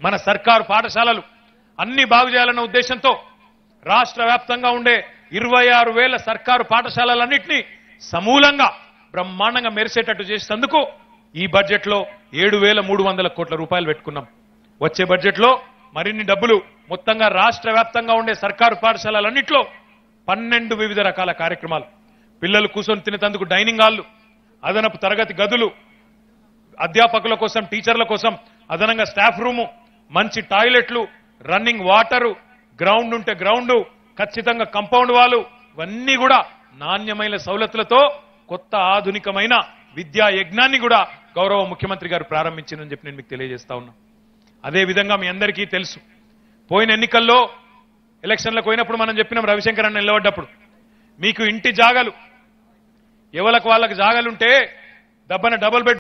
మన సర్కారు పాఠశాలలు అన్ని బాగు చేయాలన్న ఉద్దేశంతో రాష్ట్ర వ్యాప్తంగా ఉండే ఇరవై ఆరు వేల సర్కారు పాఠశాలలన్నింటినీ సమూలంగా బ్రహ్మాండంగా మెరిసేటట్టు చేసేందుకు ఈ బడ్జెట్ లో ఏడు వేల మూడు వందల కోట్ల రూపాయలు పెట్టుకున్నాం వచ్చే బడ్జెట్ లో మరిన్ని డబ్బులు మొత్తంగా రాష్ట్ర వ్యాప్తంగా ఉండే సర్కారు పాఠశాలలన్నింటిలో పన్నెండు వివిధ రకాల కార్యక్రమాలు పిల్లలు కూర్చొని తినేందుకు డైనింగ్ హాళ్లు అదనపు తరగతి గదులు అధ్యాపకుల కోసం టీచర్ల కోసం అదనంగా స్టాఫ్ రూము మంచి టాయిలెట్లు రన్నింగ్ వాటరు గ్రౌండ్ ఉంటే గ్రౌండ్ ఖచ్చితంగా కంపౌండ్ వాళ్ళు ఇవన్నీ కూడా నాణ్యమైన సౌలతులతో కొత్త ఆధునికమైన విద్యా యజ్ఞాన్ని కూడా గౌరవ ముఖ్యమంత్రి గారు ప్రారంభించిందని చెప్పి నేను మీకు తెలియజేస్తా ఉన్నా అదే విధంగా మీ అందరికీ తెలుసు పోయిన ఎన్నికల్లో ఎలక్షన్లకు పోయినప్పుడు మనం చెప్పినాం రవిశంకర్ అన్న నిలబడ్డప్పుడు మీకు ఇంటి జాగలు ఎవరికి వాళ్ళకి జాగలుంటే దబ్బన డబుల్ బెడ్